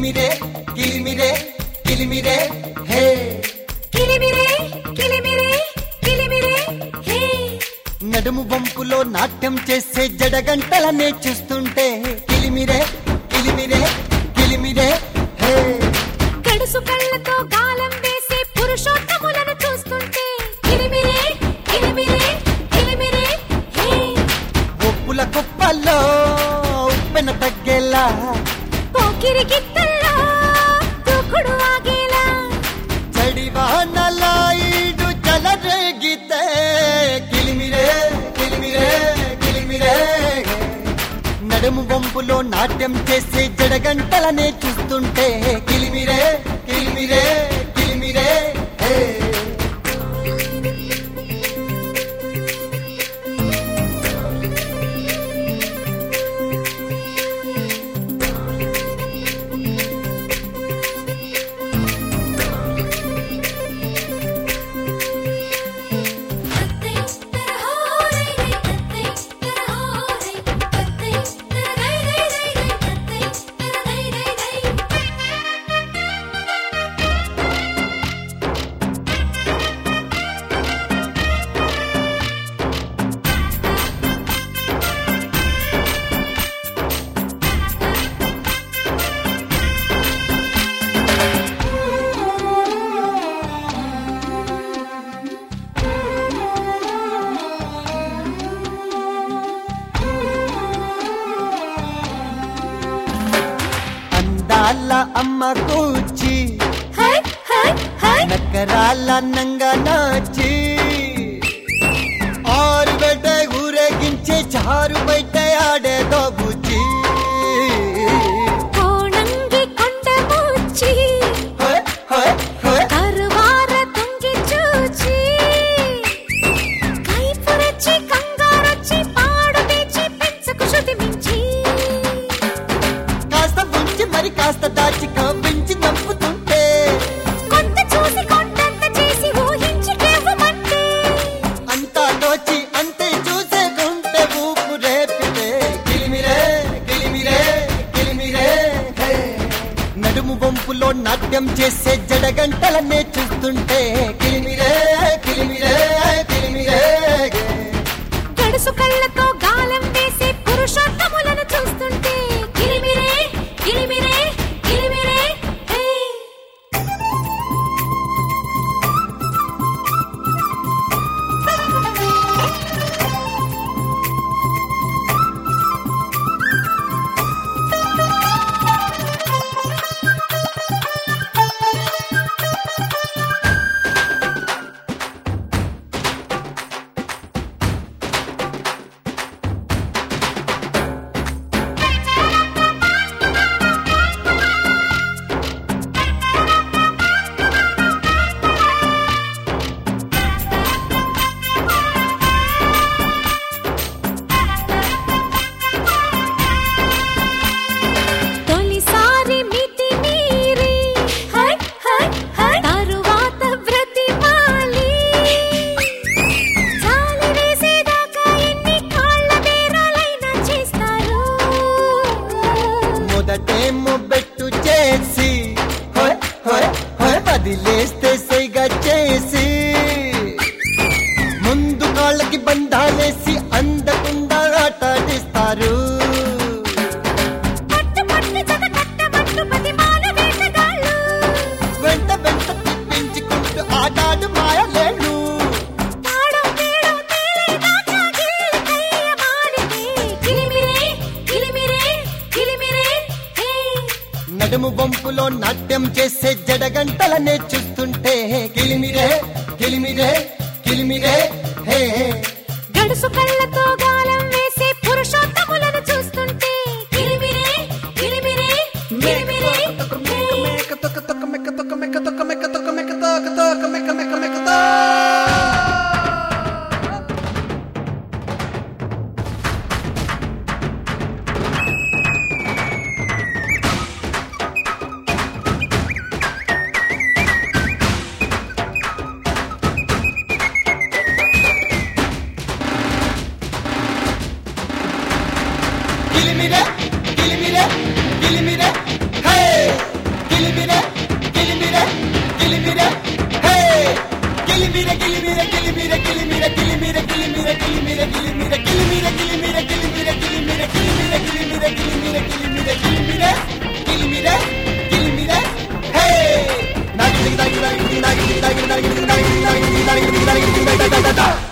కిలిమిరే కిలిమిరే కిలిమిరే హే కిలిమిరే కిలిమిరే కిలిమిరే హే నడుము వంపులో నాట్యం చేసే జడగంటలనే చూస్తుంటే కిలిమిరే కిలిమిరే కిలిమిరే హే గడుసు కళ్ళతో గాలం వేసే పురుషోత్తములను చూస్తుంటే కిలిమిరే కిలిమిరే కిలిమిరే హే ఒప్పుల కుప్పల్లో ఉప్పెన తగ్గేలా పోకిరి గిత్తల్లో దూకుడు ఆగేలా చడివానలా ఈడు చెలరేగితే కిలిమిరే కిలిమిరే కిలిమిరే నడుము వంపులో నాట్యం చేసే జడగంటలనే చూస్తుంటే కిలిమిరే కిలిమిరే కిలిమిరే హే కత్తే తరహోరే కత్తే తరహోరే కత్తే తరగై రై రై రై కత్తే తరగై రై రై అందాల అమ్మ కూచి హై హై హై నకరాల నంగా నాచి ఆరు బెడ్డ ఊరేగించే చారు బయట ఆడేదో బుజ్జి కోణంగి కొండ మూచి హోయ్, హోయ్, హోయ్. కరువార తుంగి చూచి కైపురచి కంగారొచ్చి పాడు తెచ్చి పెంచకు శృతి మించి కాస్త ఉంచి మరి కాస్త దాచి కవ్వించి నంపుతుంటే కొంత చూసి కొండంత చేసి ఊహించి కేవమంటే అంతా దోచి అంతే చూసేకుంటే ఊపు రేపితే కిలిమిరే కిలిమిరే కిలిమిరే హే. నడుము వంపులో నాట్యం చేసే జడగంటలనే చూస్తుంటే కిలిమిరే కిలిమిరే కిలిమిరే గడుసు కళ్ళతో గాలం వేసే పురుషోత్తములను చూస్తుంటే కిలిమిరే కిలిమిరే కిలిమిరే హే తొలిసారి మితి మీరి హై హై హై తరువాత బ్రతిమాలి జాలి వేసేదాకా ఎన్ని కాళ్ళ బేరాలైనా చేస్తారు మొదటేమో బెట్టు చేసి హోయ్, హోయ్, హోయ్, వదిలేస్తే సైగా చేసి ముందు కాళ్ళకి బంధాలేసి అందకుండా ఆటాడిస్తారు పట్టు పట్టు జత కట్టబట్టు బతిమాల వేటగాళ్ళు వెంట వెంట తిప్పించుకుంటూ ఆటాడు మాయలేను తాడం తేడం తేలేదాకా గిల్లికయ్య మాడితే కిలిమిరే కిలిమిరే కిలిమిరే హే నడుము వంపులో నాట్యం చేసే జడగంటలనే చూస్తుంటే కిలిమిరే కిలిమిరే కిలిమిరే హే గడుసు కళ్ళతో గాలం వేసే పురుషోత్తములను చూస్తుంటే కిలిమిరే కిలిమిరే కిలిమిరే ద ద ద ద